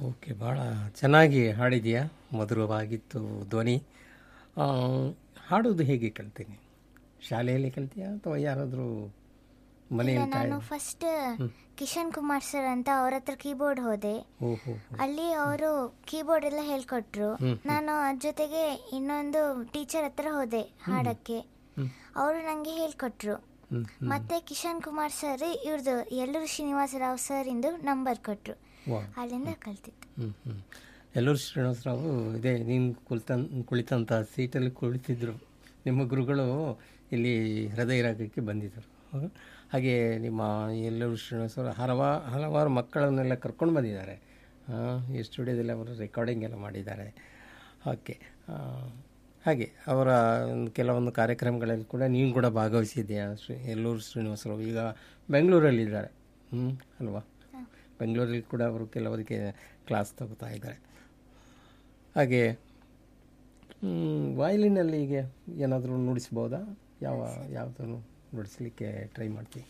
Okay ಭಾಳ ಚೆನ್ನಾಗಿ ಹಾಡಿದೆಯಾ ಮಧುರವಾಗಿತ್ತು ಧ್ವನಿ ಆ, ಹಾಡೋದು ಹೇಗೆ ಕಲ್ತೀನಿ ಶಾಲೆಯಲ್ಲಿ ಕಲ್ತೀಯಾ ಅಥವಾ ಯಾರಾದರೂ ಮನೆಯಲ್ಲಿ ತಾಯಿ ನಾನು ಫಸ್ಟ್ ಕಿಶನ್ ಕುಮಾರ್ ಸರ್ ಅಂತ ಅವ್ರ ಹತ್ರ ಕೀಬೋರ್ಡ್ ಹೋದೆ ಓಹೋ ಅಲ್ಲಿ ಅವರು ಕೀಬೋರ್ಡ್ ಎಲ್ಲ ಹೇಳ್ಕೊಟ್ರು ನಾನು ಅದ್ರ ಜೊತೆಗೆ ಇನ್ನೊಂದು ಟೀಚರ್ ಹತ್ರ ಹೋದೆ ಹಾಡಕ್ಕೆ ಅವರು ನನಗೆ ಹೇಳ್ಕೊಟ್ರು ಹ್ಮ್, ಮತ್ತೆ ಕಿಶನ್ ಕುಮಾರ್ ಸರ್ ಇವ್ರದ್ದು ಎಲ್ಲೂರು ಶ್ರೀನಿವಾಸ ರಾವ್ ಸರ್ ಇಂದು ನಂಬರ್ ಕೊಟ್ರು ವಾ ಅಲ್ಲಿಂದ ಕಲ್ತಿದ್ದು ಹ್ಞೂ ಹ್ಞೂ ಎಲ್ಲರೂ ಶ್ರೀನಿವಾಸರಾವು ಇದೇ ನೀನು ಕುಳಿತ ಕುಳಿತಂಥ ಸೀಟಲ್ಲಿ ಕುಳಿತಿದ್ದರು ನಿಮ್ಮ ಗುರುಗಳು ಇಲ್ಲಿ ಹೃದಯ ರಾಗಕ್ಕೆ ಬಂದಿದ್ದರು ಹೌದು? ಹಾಗೆ ನಿಮ್ಮ ಎಲ್ಲರೂ ಶ್ರೀನಿವಾಸರು ಹಲವಾ ಹಲವಾರು ಮಕ್ಕಳನ್ನೆಲ್ಲ ಕರ್ಕೊಂಡು ಬಂದಿದ್ದಾರೆ ಆ, ಈ ಸ್ಟುಡಿಯೋದಲ್ಲಿ ಅವರು ರೆಕಾರ್ಡಿಂಗ್ ಎಲ್ಲ ಮಾಡಿದ್ದಾರೆ ಓಕೆ ಆ, ಹಾಗೆ ಅವರ ಒಂದು ಕೆಲವೊಂದು ಕಾರ್ಯಕ್ರಮಗಳಲ್ಲಿ ಕೂಡ ನೀನು ಕೂಡ ಭಾಗವಹಿಸಿದ್ದೀಯಾ ಶ್ರೀ ಎಲ್ಲೂರು ಶ್ರೀನಿವಾಸರಾವ್ ಈಗ ಬೆಂಗಳೂರಲ್ಲಿದ್ದಾರೆ ಹ್ಞೂ ಅಲ್ವಾ ಬೆಂಗಳೂರಲ್ಲಿ ಕೂಡ ಅವರು ಕೆಲವರಿಗೆ ಕ್ಲಾಸ್ ತಗೋತಾ ಇದ್ದಾರೆ ಹಾಗೆ ವಾಯಲಿನಲ್ಲಿ ಈಗ ಏನಾದರೂ ನುಡಿಸ್ಬೋದಾ ಯಾವ ಯಾವುದನ್ನು ನುಡಿಸ್ಲಿಕ್ಕೆ ಟ್ರೈ ಮಾಡ್ತೀವಿ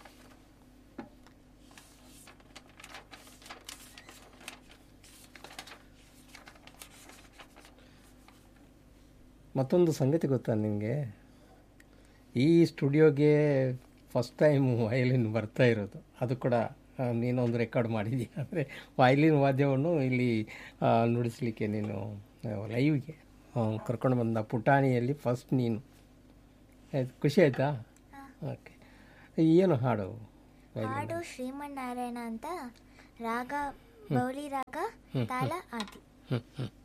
ಮತ್ತೊಂದು ಸಂಗತಿ ಗೊತ್ತಾ ನಿನಗೆ ಈ ಸ್ಟುಡಿಯೋಗೆ ಫಸ್ಟ್ ಟೈಮ್ ವಯಲಿನ್ ಬರ್ತಾ ಇರೋದು ಅದು ಕೂಡ ಆ, ನೀನು ಒಂದು ರೆಕಾರ್ಡ್ ಮಾಡಿದ್ದೀಯ ಅಂದರೆ ವಯಲಿನ್ ವಾದ್ಯವನ್ನು ಇಲ್ಲಿ ಆ, ನುಡಿಸ್ಲಿಕ್ಕೆ ನೀನು ಲೈವ್ಗೆ ಕರ್ಕೊಂಡು ಬಂದ ಪುಟಾಣಿಯಲ್ಲಿ ಫಸ್ಟ್ ನೀನು ಆಯ್ತು ಖುಷಿ ಆಯಿತಾ ಓಕೆ ಏನು ಹಾಡು ಹಾಡು ಶ್ರೀಮನ್ನಾರಾಯಣ ಅಂತ ರಾಗ ಬೌಲಿ ರಾಗ ತಾಳ ಆದಿ ಹ್ಞೂ ಹ್ಞೂ